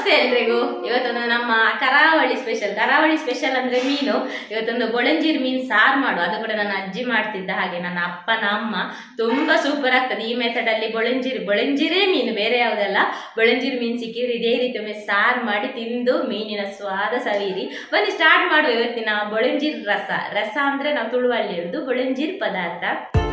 ನಮಸ್ತೆ ಎಲ್ರಿಗೂ ಇವತ್ತೊಂದು ನಮ್ಮ ಕರಾವಳಿ ಸ್ಪೆಷಲ್ ಕರಾವಳಿ ಸ್ಪೆಷಲ್ ಅಂದ್ರೆ ಮೀನು ಇವತ್ತೊಂದು ಬೊಳಂಜೀರ್ ಮೀನ್ ಸಾರು ಮಾಡು ಅದು ಕೂಡ ನನ್ನ ಅಜ್ಜಿ ಮಾಡ್ತಿದ್ದ ಹಾಗೆ ನನ್ನ ಅಪ್ಪನ ಅಮ್ಮ ತುಂಬಾ ಸೂಪರ್ ಆಗ್ತದೆ ಈ ಮೆಥಡ್ ಅಲ್ಲಿ ಬೊಳಂಜೀರ್ ಬೊಳಂಜೀರೇ ಮೀನು ಬೇರೆ ಯಾವುದಲ್ಲ ಬೊಳಂಜೀರ್ ಮೀನ್ ಸಿಕ್ಕಿದ್ರೆ ಇದೇ ರೀತಿ ಒಮ್ಮೆ ಸಾರು ಮಾಡಿ ತಿಂದು ಮೀನಿನ ಸ್ವಾದ ಸವಿರಿ ಬನ್ನಿ ಸ್ಟಾರ್ಟ್ ಮಾಡುವ ಇವತ್ತಿನ ಬೊಳಂಜೀರ್ ರಸ ರಸ ಅಂದ್ರೆ ನಾವು ತುಳುವಲ್ಲಿ ಹೇಳುದು ಬೊಳಂಜೀರ್ ಪದಾರ್ಥ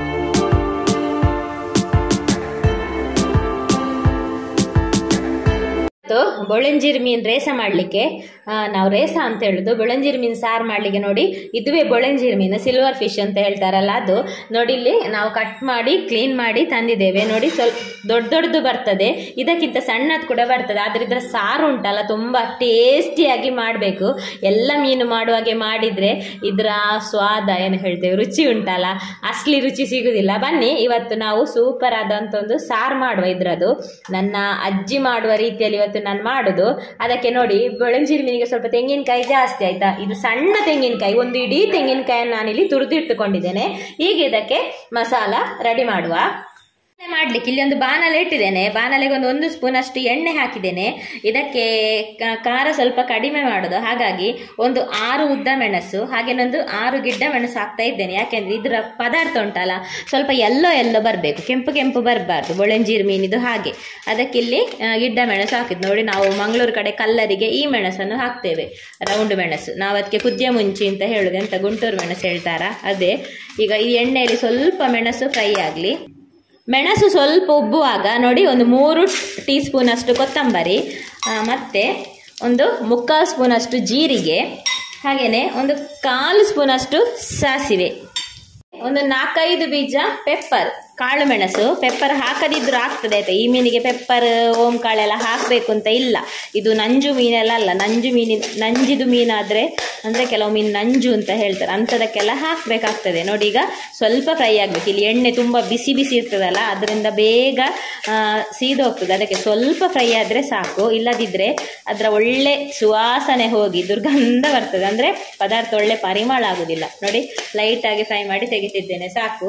ಇವತ್ತು ಬೊಳಂಜೀರ್ ಮೀನ್ ರೇಸ ಮಾಡ್ಲಿಕ್ಕೆ ಆ, ನಾವು ರೇಸ ಅಂತ ಹೇಳುದು ಬೊಳಂಜೀರ್ ಮೀನ್ ಸಾರು ಮಾಡ್ಲಿಕ್ಕೆ ನೋಡಿ ಇದುವೇ ಬೊಳಂಜೀರ್ ಮೀನು ಸಿಲ್ವರ್ ಫಿಶ್ ಅಂತ ಹೇಳ್ತಾರಲ್ಲ ಅದು ನೋಡಿ ಇಲ್ಲಿ ನಾವು ಕಟ್ ಮಾಡಿ ಕ್ಲೀನ್ ಮಾಡಿ ತಂದಿದ್ದೇವೆ ನೋಡಿ ಸ್ವಲ್ಪ ದೊಡ್ಡ ದೊಡ್ಡದು ಬರ್ತದೆ ಇದಕ್ಕಿಂತ ಸಣ್ಣದು ಕೂಡ ಬರ್ತದೆ ಆದ್ರೆ ಇದ್ರ ಸಾರು ಉಂಟಲ್ಲ ತುಂಬಾ ಟೇಸ್ಟಿಯಾಗಿ ಮಾಡಬೇಕು ಎಲ್ಲ ಮೀನು ಮಾಡುವಾಗೆ ಮಾಡಿದ್ರೆ ಇದರ ಸ್ವಾದ ಏನು ಹೇಳ್ತೇವೆ ರುಚಿ ಉಂಟಲ್ಲ ಅಸ್ಲಿ ರುಚಿ ಸಿಗುದಿಲ್ಲ ಬನ್ನಿ ಇವತ್ತು ನಾವು ಸೂಪರ್ ಆದಂತ ಒಂದು ಸಾರು ಮಾಡುವ ಇದ್ರದ್ದು ನನ್ನ ಅಜ್ಜಿ ಮಾಡುವ ರೀತಿಯಲ್ಲಿ ಇವತ್ತು ನಾನು ಮಾಡುದು ಅದಕ್ಕೆ ನೋಡಿ ಬೆಳಂಜೀರಿ ಮೀನಿಗೆ ಸ್ವಲ್ಪ ತೆಂಗಿನಕಾಯಿ ಜಾಸ್ತಿ ಆಯ್ತಾ ಇದು ಸಣ್ಣ ತೆಂಗಿನಕಾಯಿ ಒಂದು ಇಡೀ ತೆಂಗಿನಕಾಯನ್ನು ನಾನಿಲ್ಲಿ ತುರಿದಿಟ್ಟುಕೊಂಡಿದ್ದೇನೆ ಹೀಗೆ ಇದಕ್ಕೆ ಮಸಾಲ ರೆಡಿ ಮಾಡುವ ಎಣ್ಣೆ ಮಾಡ್ಲಿಕ್ಕೆ ಇಲ್ಲಿ ಒಂದು ಬಾಣಲೆ ಇಟ್ಟಿದ್ದೇನೆ ಬಾಣಲೆಗೆ ಒಂದು ಒಂದು ಸ್ಪೂನ್ ಅಷ್ಟು ಎಣ್ಣೆ ಹಾಕಿದ್ದೇನೆ ಇದಕ್ಕೆ ಕ- ಖಾರ ಸ್ವಲ್ಪ ಕಡಿಮೆ ಮಾಡೋದು ಹಾಗಾಗಿ ಒಂದು ಆರು ಉದ್ದ ಮೆಣಸು ಹಾಗೇನೊಂದು ಆರು ಗಿಡ್ಡ ಮೆಣಸು ಹಾಕ್ತಾ ಇದ್ದೇನೆ ಯಾಕೆಂದ್ರೆ ಇದರ ಪದಾರ್ಥ ಉಂಟಲ್ಲ ಸ್ವಲ್ಪ ಎಲ್ಲೋ ಎಲ್ಲೋ ಬರಬೇಕು ಕೆಂಪು ಕೆಂಪು ಬರಬಾರ್ದು ಬೊಳಂಜೀರು ಮೀನಿದು ಹಾಗೆ ಅದಕ್ಕೆ ಇಲ್ಲಿ ಆ, ಗಿಡ್ಡ ಮೆಣಸು ಹಾಕಿದ್ದು ನೋಡಿ ನಾವು ಮಂಗಳೂರು ಕಡೆ ಕಲ್ಲರಿಗೆ ಈ ಮೆಣಸನ್ನು ಹಾಕ್ತೇವೆ ರೌಂಡ್ ಮೆಣಸು ನಾವು ಅದಕ್ಕೆ ಕುದ್ಯ ಮುಂಚಿ ಅಂತ ಹೇಳುದು ಎಂತ ಗುಂಟೂರು ಮೆಣಸು ಹೇಳ್ತಾರಾ ಅದೇ ಈಗ ಈ ಎಣ್ಣೆಯಲ್ಲಿ ಸ್ವಲ್ಪ ಮೆಣಸು ಫ್ರೈ ಆಗಲಿ ಮೆಣಸು ಸ್ವಲ್ಪ ಉಬ್ಬುವಾಗ ನೋಡಿ ಒಂದು ಮೂರು ಟೀ ಸ್ಪೂನ್ ಅಷ್ಟು ಕೊತ್ತಂಬರಿ ಆ, ಮತ್ತೆ ಒಂದು ಮುಕ್ಕಾಲು ಸ್ಪೂನ್ ಅಷ್ಟು ಜೀರಿಗೆ ಹಾಗೆಯೇ ಒಂದು ಕಾಲು ಸ್ಪೂನ್ ಅಷ್ಟು ಸಾಸಿವೆ ಒಂದು ನಾಲ್ಕೈದು ಬೀಜ ಪೆಪ್ಪರ್ ಕಾಳು ಮೆಣಸು ಪೆಪ್ಪರ್ ಹಾಕದಿದ್ರು ಆಗ್ತದೆ ಆಯ್ತಾ ಈ ಮೀನಿಗೆ ಪೆಪ್ಪರ್ ಓಂ ಕಾಳೆಲ್ಲ ಹಾಕಬೇಕು ಅಂತ ಇಲ್ಲ ಇದು ನಂಜು ಮೀನೆಲ್ಲ ಅಲ್ಲ ನಂಜು ಮೀನಿನ ನಂಜಿದು ಮೀನಾದರೆ ಅಂದರೆ ಕೆಲವು ಮೀನು ನಂಜು ಅಂತ ಹೇಳ್ತಾರೆ ಅಂಥದಕ್ಕೆಲ್ಲ ಹಾಕಬೇಕಾಗ್ತದೆ ನೋಡಿ ಈಗ ಸ್ವಲ್ಪ ಫ್ರೈ ಆಗಬೇಕು ಇಲ್ಲಿ ಎಣ್ಣೆ ತುಂಬ ಬಿಸಿ ಬಿಸಿ ಇರ್ತದಲ್ಲ ಅದರಿಂದ ಬೇಗ ಆ, ಸೀದೋಗ್ತದೆ ಅದಕ್ಕೆ ಸ್ವಲ್ಪ ಫ್ರೈ ಆದರೆ ಸಾಕು ಇಲ್ಲದಿದ್ದರೆ ಅದರ ಒಳ್ಳೆ ಸುವಾಸನೆ ಹೋಗಿ ದುರ್ಗಂಧ ಬರ್ತದೆ ಅಂದರೆ ಪದಾರ್ಥ ಒಳ್ಳೆ ಪರಿಮಳ ಆಗುದಿಲ್ಲ ನೋಡಿ ಲೈಟಾಗಿ ಫ್ರೈ ಮಾಡಿ ತೆಗಿತಿದ್ದೇನೆ ಸಾಕು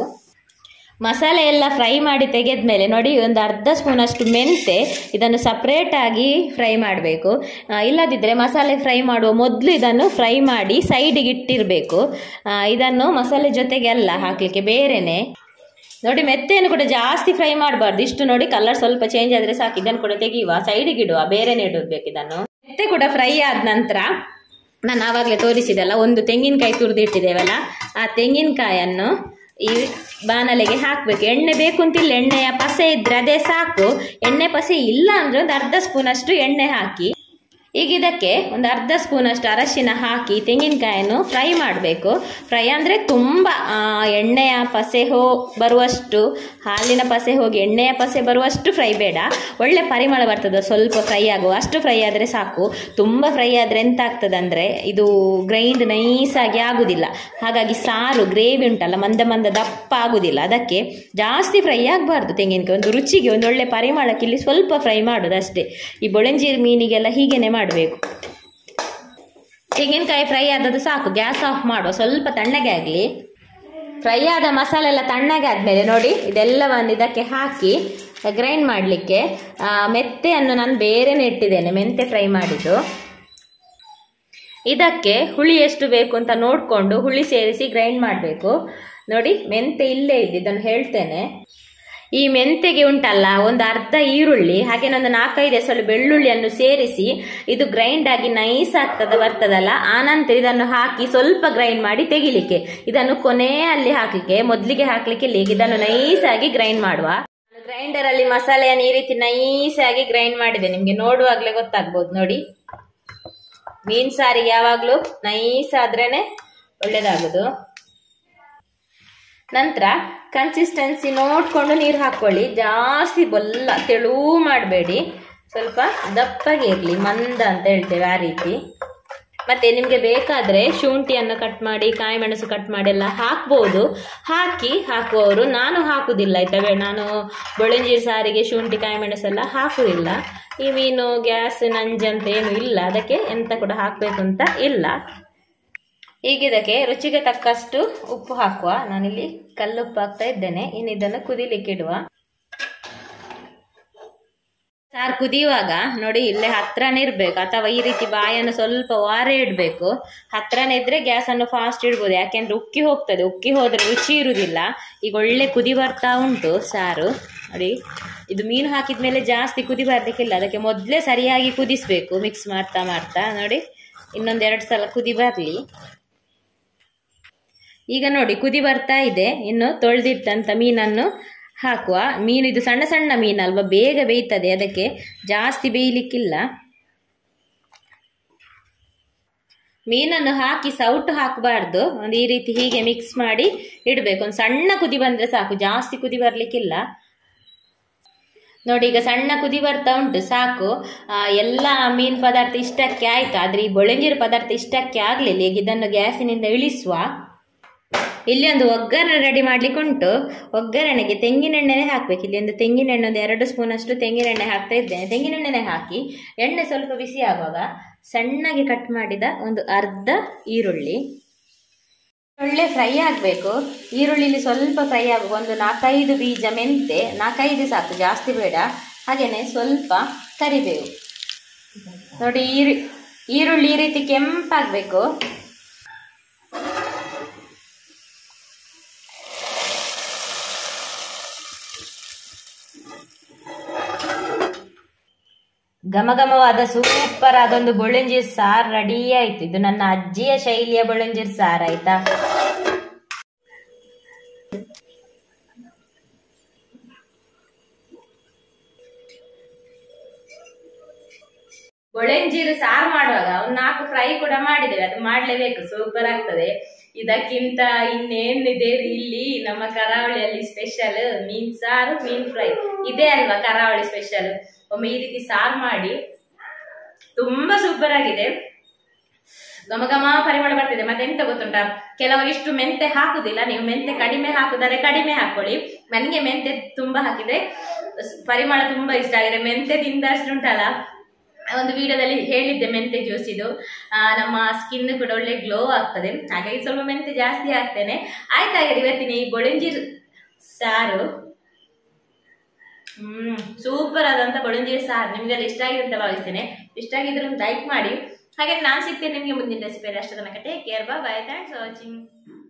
ಮಸಾಲೆ ಎಲ್ಲ ಫ್ರೈ ಮಾಡಿ ತೆಗೆದ್ಮೇಲೆ ನೋಡಿ ಒಂದು ಅರ್ಧ ಸ್ಪೂನ್ ಅಷ್ಟು ಮೆಂತೆ ಇದನ್ನು ಸಪ್ರೇಟಾಗಿ ಫ್ರೈ ಮಾಡಬೇಕು ಇಲ್ಲದಿದ್ದರೆ ಮಸಾಲೆ ಫ್ರೈ ಮಾಡುವ ಮೊದಲು ಇದನ್ನು ಫ್ರೈ ಮಾಡಿ ಸೈಡಿಗೆ ಇಟ್ಟಿರಬೇಕು ಇದನ್ನು ಮಸಾಲೆ ಜೊತೆಗೆ ಅಲ್ಲ ಹಾಕಲಿಕ್ಕೆ ಬೇರೆನೆ ನೋಡಿ ಮೆತ್ತೆಯನ್ನು ಕೂಡ ಜಾಸ್ತಿ ಫ್ರೈ ಮಾಡಬಾರ್ದು ಇಷ್ಟು ನೋಡಿ ಕಲರ್ ಸ್ವಲ್ಪ ಚೇಂಜ್ ಆದರೆ ಸಾಕು ಇದನ್ನು ಕೂಡ ತೆಗೆಯುವ ಸೈಡಿಗೆ ಇಡುವ ಬೇರೆನೆ ಇಡಬೇಕು ಇದನ್ನು ಮೆತ್ತೆ ಕೂಡ ಫ್ರೈ ಆದ ನಂತರ ನಾನು ಆವಾಗಲೇ ತೋರಿಸಿದಲ್ಲ ಒಂದು ತೆಂಗಿನಕಾಯಿ ತುರಿದಿಟ್ಟಿದ್ದೇವಲ್ಲ ಆ ತೆಂಗಿನಕಾಯನ್ನು ಈ ಬಾಣಲೆಗೆ ಹಾಕಬೇಕು ಎಣ್ಣೆ ಬೇಕು ಅಂತಿಲ್ಲ ಎಣ್ಣೆಯ ಪಸೆ ಇದ್ರೆ ಅದೇ ಸಾಕು ಎಣ್ಣೆ ಪಸೆ ಇಲ್ಲ ಅಂದ್ರೆ ಒಂದು ಅರ್ಧ ಸ್ಪೂನ್ ಅಷ್ಟು ಎಣ್ಣೆ ಹಾಕಿ ಈಗ ಇದಕ್ಕೆ ಒಂದು ಅರ್ಧ ಸ್ಪೂನ್ ಅಷ್ಟು ಅರಶಿನ ಹಾಕಿ ತೆಂಗಿನಕಾಯನ್ನು ಫ್ರೈ ಮಾಡಬೇಕು ಫ್ರೈ ಅಂದರೆ ತುಂಬ ಆ, ಎಣ್ಣೆಯ ಪಸೆ ಹೋ ಬರುವಷ್ಟು ಹಾಲಿನ ಪಸೆ ಹೋಗಿ ಎಣ್ಣೆಯ ಪಸೆ ಬರುವಷ್ಟು ಫ್ರೈ ಬೇಡ ಒಳ್ಳೆ ಪರಿಮಳ ಬರ್ತದೆ ಸ್ವಲ್ಪ ಫ್ರೈ ಆಗುವ ಅಷ್ಟು ಫ್ರೈ ಆದರೆ ಸಾಕು ತುಂಬ ಫ್ರೈ ಆದರೆ ಎಂತ ಆಗ್ತದೆ ಅಂದರೆ ಇದು ಗ್ರೈಂಡ್ ನೈಸಾಗಿ ಆಗುದಿಲ್ಲ ಹಾಗಾಗಿ ಸಾರು ಗ್ರೇವಿ ಉಂಟಲ್ಲ ಮಂದ ಮಂದ ದಪ್ಪ ಆಗುದಿಲ್ಲ ಅದಕ್ಕೆ ಜಾಸ್ತಿ ಫ್ರೈ ಆಗಬಾರ್ದು ತೆಂಗಿನಕಾಯಿ ಒಂದು ರುಚಿಗೆ ಒಂದು ಒಳ್ಳೆ ಪರಿಮಳಕ್ಕೆ ಇಲ್ಲಿ ಸ್ವಲ್ಪ ಫ್ರೈ ಮಾಡೋದು ಅಷ್ಟೇ ಈ ಬೊಳಂಜೀರು ಮೀನಿಗೆಲ್ಲ ಹೀಗೇನೆ ಮಾಡಬೇಕು ತೆಂಗಿನಕಾಯಿ ಫ್ರೈ ಆದದ್ದು ಸಾಕು ಗ್ಯಾಸ್ ಆಫ್ ಮಾಡುವ ಸ್ವಲ್ಪ ತಣ್ಣಗೆ ಆಗಲಿ ಫ್ರೈ ಆದ ಮಸಾಲೆ ಎಲ್ಲ ತಣ್ಣಗೆ ಆದಮೇಲೆ ನೋಡಿ ಇದೆಲ್ಲವನ್ನು ಇದಕ್ಕೆ ಹಾಕಿ ಗ್ರೈಂಡ್ ಮಾಡಲಿಕ್ಕೆ ಮೆತ್ತೆಯನ್ನು ನಾನು ಬೇರೆನೇ ಇಟ್ಟಿದ್ದೇನೆ ಮೆಂತೆ ಫ್ರೈ ಮಾಡಿದ್ದು ಇದಕ್ಕೆ ಹುಳಿ ಎಷ್ಟು ಬೇಕು ಅಂತ ನೋಡಿಕೊಂಡು ಹುಳಿ ಸೇರಿಸಿ ಗ್ರೈಂಡ್ ಮಾಡಬೇಕು ನೋಡಿ ಮೆಂತೆ ಇಲ್ಲೇ ಇದೆ ಇದನ್ನು ಹೇಳ್ತೇನೆ ಈ ಮೆಂತೆಗೆ ಉಂಟಲ್ಲ ಒಂದು ಅರ್ಧ ಈರುಳ್ಳಿ ಹಾಗೆ ಒಂದು ನಾಲ್ಕೈದು ಎಸಳು ಬೆಳ್ಳುಳ್ಳಿಯನ್ನು ಸೇರಿಸಿ ಇದು ಗ್ರೈಂಡ್ ಆಗಿ ನೈಸ್ ಆಗ್ತದ ಬರ್ತದಲ್ಲ ಆನಂತರ ಇದನ್ನು ಹಾಕಿ ಸ್ವಲ್ಪ ಗ್ರೈಂಡ್ ಮಾಡಿ ತೆಗಿಲಿಕ್ಕೆ ಇದನ್ನು ಕೊನೆಯಲ್ಲಿ ಹಾಕ್ಲಿಕ್ಕೆ ಮೊದಲಿಗೆ ಹಾಕ್ಲಿಕ್ಕೆ ಇಲ್ಲ ಈಗ ಇದನ್ನು ನೈಸ್ ಆಗಿ ಗ್ರೈಂಡ್ ಮಾಡುವ ಗ್ರೈಂಡರ್ ಅಲ್ಲಿ ಮಸಾಲೆಯನ್ನು ಈ ರೀತಿ ನೈಸ್ ಆಗಿ ಗ್ರೈಂಡ್ ಮಾಡಿದೆ ನಿಮ್ಗೆ ನೋಡುವಾಗ್ಲೇ ಗೊತ್ತಾಗ್ಬೋದು ನೋಡಿ ಮೀನ್ ಸಾರಿಗೆ ಯಾವಾಗ್ಲೂ ನೈಸ್ ಆದ್ರೇನೆ ಒಳ್ಳೇದಾಗುದು ನಂತರ ಕನ್ಸಿಸ್ಟೆನ್ಸಿ ನೋಡ್ಕೊಂಡು ನೀರು ಹಾಕೊಳ್ಳಿ ಜಾಸ್ತಿ ಬೊಲ್ಲ ತೆಳು ಮಾಡಬೇಡಿ ಸ್ವಲ್ಪ ದಪ್ಪಗೆ ಇರಲಿ ಮಂದ ಅಂತ ಹೇಳ್ತೇವೆ ಆ ರೀತಿ ಮತ್ತೆ ನಿಮಗೆ ಬೇಕಾದರೆ ಶುಂಠಿಯನ್ನು ಕಟ್ ಮಾಡಿ ಕಾಯಿ ಮೆಣಸು ಕಟ್ ಮಾಡಿ ಎಲ್ಲ ಹಾಕ್ಬೋದು ಹಾಕಿ ಹಾಕುವವರು ನಾನು ಹಾಕುದಿಲ್ಲ ಆಯ್ತಾ ಬೇ- ನಾನು ಬೊಳಂಜೀರು ಸಾರಿಗೆ ಶುಂಠಿ ಕಾಯಿ ಮೆಣಸೆಲ್ಲ ಹಾಕುವುದಿಲ್ಲ ಈ ಮೀನು ಗ್ಯಾಸ್ ನಂಜಂತ ಏನು ಇಲ್ಲ ಅದಕ್ಕೆ ಎಂತ ಕೂಡ ಹಾಕಬೇಕು ಅಂತ ಇಲ್ಲ ಈಗ ಇದಕ್ಕೆ ರುಚಿಗೆ ತಕ್ಕಷ್ಟು ಉಪ್ಪು ಹಾಕುವ ನಾನಿಲ್ಲಿ ಕಲ್ಲುಪ್ಪು ಹಾಕ್ತಾ ಇದ್ದೇನೆ ಇನ್ನು ಇದನ್ನು ಕುದಿಲಿಕ್ಕೆ ಇಡುವ ಸಾರು ಕುದಿಯುವಾಗ ನೋಡಿ ಇಲ್ಲೇ ಹತ್ರನೇ ಇರಬೇಕು ಅಥವಾ ಈ ರೀತಿ ಬಾಯನ್ನು ಸ್ವಲ್ಪ ವಾರ ಇಡಬೇಕು ಹತ್ರನೇ ಇದ್ರೆ ಗ್ಯಾಸನ್ನು ಫಾಸ್ಟ್ ಇಡ್ಬೋದು ಯಾಕೆಂದ್ರೆ ಉಕ್ಕಿ ಹೋಗ್ತದೆ ಉಕ್ಕಿ ಹೋದರೆ ರುಚಿ ಇರುವುದಿಲ್ಲ ಈಗ ಒಳ್ಳೆ ಕುದಿ ಬರ್ತಾ ಉಂಟು ಸಾರು ನೋಡಿ ಇದು ಮೀನು ಹಾಕಿದ ಮೇಲೆ ಜಾಸ್ತಿ ಕುದಿ ಬರಲಿಕ್ಕಿಲ್ಲ ಅದಕ್ಕೆ ಮೊದಲೇ ಸರಿಯಾಗಿ ಕುದಿಸ್ಬೇಕು ಮಿಕ್ಸ್ ಮಾಡ್ತಾ ಮಾಡ್ತಾ ನೋಡಿ ಇನ್ನೊಂದೆರಡು ಸಲ ಕುದಿ ಬರಲಿ ಈಗ ನೋಡಿ ಕುದಿ ಬರ್ತಾ ಇದೆ ಇನ್ನು ತೊಳೆದಿಟ್ಟಂಥ ಮೀನನ್ನು ಹಾಕುವ ಮೀನು ಇದು ಸಣ್ಣ ಸಣ್ಣ ಮೀನಲ್ವಾ ಬೇಗ ಬೇಯ್ತದೆ ಅದಕ್ಕೆ ಜಾಸ್ತಿ ಬೇಯಲಿಕ್ಕಿಲ್ಲ ಮೀನನ್ನು ಹಾಕಿ ಸೌಟು ಹಾಕಬಾರ್ದು ಒಂದು ಈ ರೀತಿ ಹೀಗೆ ಮಿಕ್ಸ್ ಮಾಡಿ ಇಡಬೇಕು ಒಂದು ಸಣ್ಣ ಕುದಿ ಬಂದರೆ ಸಾಕು ಜಾಸ್ತಿ ಕುದಿ ಬರಲಿಕ್ಕಿಲ್ಲ ನೋಡಿ ಈಗ ಸಣ್ಣ ಕುದಿ ಬರ್ತಾ ಉಂಟು ಸಾಕು ಆ, ಎಲ್ಲ ಮೀನು ಪದಾರ್ಥ ಇಷ್ಟಕ್ಕೆ ಆಯ್ತು ಆದರೆ ಈ ಬೊಳೆಂಜೀರು ಪದಾರ್ಥ ಇಷ್ಟಕ್ಕೆ ಆಗಲಿಲ್ಲ ಈಗ ಇದನ್ನು ಗ್ಯಾಸಿನಿಂದ ಇಳಿಸುವ ಇಲ್ಲಿ ಒಂದು ಒಗ್ಗರಣೆ ರೆಡಿ ಮಾಡ್ಲಿಕ್ಕೆ ಉಂಟು ಒಗ್ಗರಣೆಗೆ ತೆಂಗಿನೆಣ್ಣೆನೆ ಹಾಕ್ಬೇಕು ಇಲ್ಲಿ ಒಂದು ತೆಂಗಿನೆಣ್ಣೆ ಒಂದು ಎರಡು ಸ್ಪೂನ್ ಅಷ್ಟು ತೆಂಗಿನೆಣ್ಣೆ ಹಾಕ್ತಾ ಇದ್ದೇನೆ ತೆಂಗಿನೆಣ್ಣೆನೆ ಹಾಕಿ ಎಣ್ಣೆ ಸ್ವಲ್ಪ ಬಿಸಿ ಆಗುವಾಗ ಸಣ್ಣಗೆ ಕಟ್ ಮಾಡಿದ ಒಂದು ಅರ್ಧ ಈರುಳ್ಳಿ ಒಳ್ಳೆ ಫ್ರೈ ಆಗಬೇಕು ಈರುಳ್ಳಿಲಿ ಸ್ವಲ್ಪ ಫ್ರೈ ಆಗುವ ಒಂದು ನಾಲ್ಕೈದು ಬೀಜ ಮೆಂತೆ ನಾಲ್ಕೈದು ಸಾಕು ಜಾಸ್ತಿ ಬೇಡ ಹಾಗೆಯೇ ಸ್ವಲ್ಪ ಕರಿಬೇವು ನೋಡಿ ಈರು ಈರುಳ್ಳಿ ಈ ರೀತಿ ಕೆಂಪಾಗಬೇಕು ಘಮಘಮವಾದ ಸೂಪರ್ ಆದೊಂದು ಬೊಳಂಜೀರ್ ಸಾರ್ ರೆಡಿ ಆಯ್ತು ಇದು ನನ್ನ ಅಜ್ಜಿಯ ಶೈಲಿಯ ಬೊಳಂಜೀರ್ ಸಾರ್ ಆಯ್ತಾ ಬೊಳೆಂಜೀರು ಸಾರು ಮಾಡುವಾಗ ಒಂದು ನಾಲ್ಕು ಫ್ರೈ ಕೂಡ ಮಾಡಿದ್ದೇವೆ ಅದು ಮಾಡ್ಲೇಬೇಕು ಸೂಪರ್ ಆಗ್ತದೆ ಇದಕ್ಕಿಂತ ಇನ್ನೇನಿದೆ ಇಲ್ಲಿ ನಮ್ಮ ಕರಾವಳಿಯಲ್ಲಿ ಸ್ಪೆಷಲ್ ಮೀನ್ ಸಾರು ಮೀನ್ ಫ್ರೈ ಇದೇ ಅಲ್ವಾ ಕರಾವಳಿ ಸ್ಪೆಷಲ್ ಒಮ್ಮೆ ಈ ರೀತಿ ಸಾರು ಮಾಡಿ ತುಂಬಾ ಸೂಪರ್ ಆಗಿದೆ ಘಮ ಘಮ ಪರಿಮಳ ಬರ್ತಿದೆ ಮತ್ತೆ ಎಂತ ಗೊತ್ತುಂಟಾ ಕೆಲವರಿಷ್ಟು ಮೆಂತೆ ಹಾಕುದಿಲ್ಲ ನೀವು ಮೆಂತೆ ಕಡಿಮೆ ಹಾಕುದಾರೆ ಕಡಿಮೆ ಹಾಕೊಳ್ಳಿ ನನಗೆ ಮೆಂತೆ ತುಂಬಾ ಹಾಕಿದ್ರೆ ಸ್- ಪರಿಮಳ ತುಂಬಾ ಇಷ್ಟ ಆಗಿದೆ ಮೆಂತೆ ತಿಂದಷ್ಟುಂಟಲ್ಲ ಒಂದು ವಿಡಿಯೋದಲ್ಲಿ ಹೇಳಿದ್ದೆ ಮೆಂತೆ ಜ್ಯೂಸ್ ಇದು ಆ, ನಮ್ಮ ಸ್ಕಿನ್ ಕೂಡ ಒಳ್ಳೆ ಗ್ಲೋ ಆಗ್ತದೆ ಹಾಗಾಗಿ ಸ್ವಲ್ಪ ಮೆಂತೆ ಜಾಸ್ತಿ ಹಾಕ್ತೇನೆ ಆಯ್ತಾಗಿದೆ ಇವತ್ತಿನ ಈ ಬೊಳಂಜಿ ಸಾರು ಹ್ಮ್ ಸೂಪರ್ ಆದಂತ ಬೊಳಂಜಿ ಸಾರು ನಿಮ್ಗೆಲ್ಲ ಇಷ್ಟ ಆಗಿದೆ ಅಂತ ಭಾವಿಸ್ತೇನೆ ಇಷ್ಟ ಆಗಿದ್ರೆ ಒಂದು ಲೈಕ್ ಮಾಡಿ ಹಾಗೆ ನಾನು ಸಿಗ್ತೇನೆ ನಿಮಗೆ ಮುಂದಿನ ರೆಸಿಪಿ ಅಷ್ಟು ತನಕ ಟೇಕ್ ಕೇರ್ ಬಾ ಬೈ ಥ್ಯಾಂಕ್ಸ್ ಫಾರ್ ವಾಚಿಂಗ್